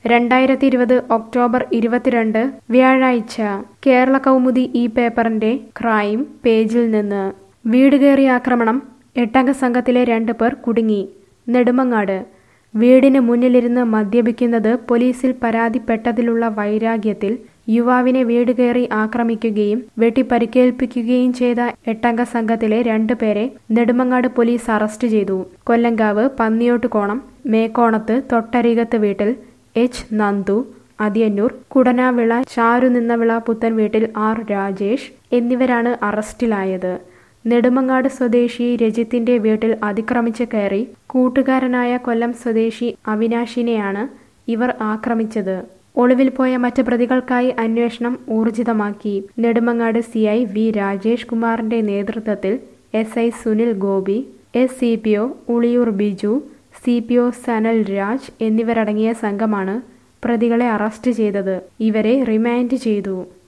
രണ്ടായിരത്തി ഇരുപത് ഒക്ടോബർ ഇരുപത്തിരണ്ട് വ്യാഴാഴ്ച കേരള കൗമുദി ഈ പേപ്പറിന്റെ ക്രൈം പേജിൽ നിന്ന് വീട് കയറി ആക്രമണം എട്ടംഗ സംഘത്തിലെ രണ്ട് പേർ കുടുങ്ങി നെടുമങ്ങാട് വീടിന് മുന്നിലിരുന്ന് മദ്യപിക്കുന്നത് പോലീസിൽ പരാതിപ്പെട്ടതിലുള്ള വൈരാഗ്യത്തിൽ യുവാവിനെ വീട് കയറി ആക്രമിക്കുകയും വെട്ടിപ്പരിക്കേൽപ്പിക്കുകയും ചെയ്ത എട്ടംഗ സംഘത്തിലെ രണ്ടുപേരെ നെടുമങ്ങാട് പോലീസ് അറസ്റ്റ് ചെയ്തു കൊല്ലങ്കാവ് പന്നിയോട്ടുകോണം മേക്കോണത്ത് തൊട്ടരികത്ത് വീട്ടിൽ എച്ച് നന്ദു അതിയന്നൂർ കുടനാവിള ചാരുനിന്നവിള പുത്തൻ വീട്ടിൽ ആർ രാജേഷ് എന്നിവരാണ് അറസ്റ്റിലായത് നെടുമങ്ങാട് സ്വദേശി രജിത്തിന്റെ വീട്ടിൽ അതിക്രമിച്ച് കയറി കൂട്ടുകാരനായ കൊല്ലം സ്വദേശി അവിനാശിനെയാണ് ഇവർ ആക്രമിച്ചത് ഒളിവിൽ പോയ മറ്റ് പ്രതികൾക്കായി അന്വേഷണം ഊർജിതമാക്കി Nedumangad C I V Rajesh കുമാറിന്റെ നേതൃത്വത്തിൽ S I Sunil Gopi S C P O Uliyoor Biju C P O Sanal Raj എന്നിവരടങ്ങിയ സംഘമാണ് പ്രതികളെ അറസ്റ്റ് ചെയ്തത് ഇവരെ റിമാൻഡ് ചെയ്തു